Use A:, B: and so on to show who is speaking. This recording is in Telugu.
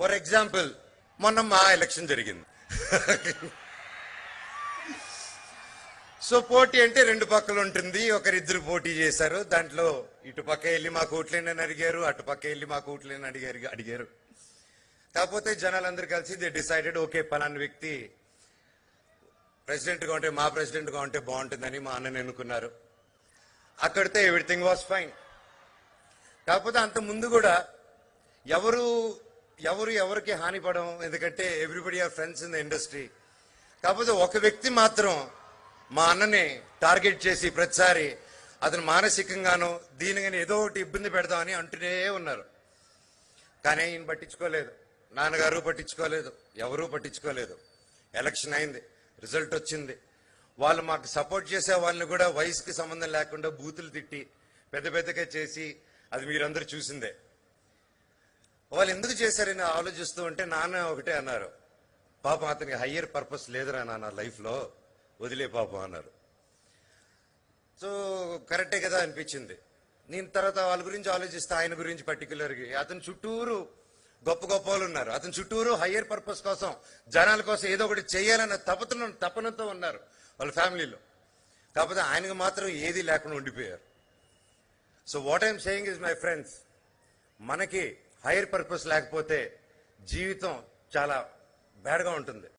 A: ఫర్ ఎగ్జాంపుల్ మొన్న మా ఎలక్షన్ జరిగింది సో పోటీ అంటే రెండు పక్కలు ఉంటుంది ఒకరిద్దరు పోటీ చేశారు దాంట్లో ఇటు పక్క వెళ్ళి మా కోట్లేనని అడిగారు అటు పక్క వెళ్ళి మా కోట్లేని అడిగారు అడిగారు కాకపోతే జనాలందరూ కలిసి దే డిసైడెడ్ ఓకే పలానా వ్యక్తి ప్రెసిడెంట్ గా ఉంటే మా ప్రెసిడెంట్ గా ఉంటే బాగుంటుందని మా అన్నని ఎన్నుకున్నారు అక్కడితో ఎవ్రీథింగ్ వాస్ ఫైన్ కాకపోతే అంత ముందు కూడా ఎవరు ఎవరు ఎవరికి హానిపడం ఎందుకంటే everybody are friends in the industry కాకపోతే ఒక వ్యక్తి మాత్రం మా అన్నని టార్గెట్ చేసి ప్రతిసారి అతను మానసికంగాను దీనిగాని ఏదో ఒకటి ఇబ్బంది పెడదామని అంటూనే ఉన్నారు కానీ ఈయన పట్టించుకోలేదు నాన్నగారు పట్టించుకోలేదు ఎవరూ పట్టించుకోలేదు ఎలక్షన్ అయింది రిజల్ట్ వచ్చింది వాళ్ళు మాకు సపోర్ట్ చేసే వాళ్ళని కూడా వయసుకి సంబంధం లేకుండా బూతులు తిట్టి పెద్ద పెద్దగా చేసి అది మీరందరూ చూసిందే వాళ్ళు ఎందుకు చేశారని ఆలోచిస్తూ ఉంటే నాన్న ఒకటే అన్నారు పాపం అతనికి హయ్యర్ పర్పస్ లేదురా నాన్న లైఫ్ లో వదిలే పాపం అన్నారు సో కరెక్టే కదా అనిపించింది నేను తర్వాత వాళ్ళ గురించి ఆలోచిస్తే ఆయన గురించి పర్టికులర్గా అతని చుట్టూరు గొప్ప గొప్ప వాళ్ళు ఉన్నారు అతని చుట్టూరు హయ్యర్ పర్పస్ కోసం జనాల కోసం ఏదో ఒకటి చేయాలన్న తపతను తపనతో ఉన్నారు వాళ్ళ ఫ్యామిలీలో కాకపోతే ఆయనకు మాత్రం ఏది లేకుండా ఉండిపోయారు so what I'm saying is my friends మనకి హైయర్ పర్పస్ లేకపోతే జీవితం చాలా బ్యాడ్గా ఉంటుంది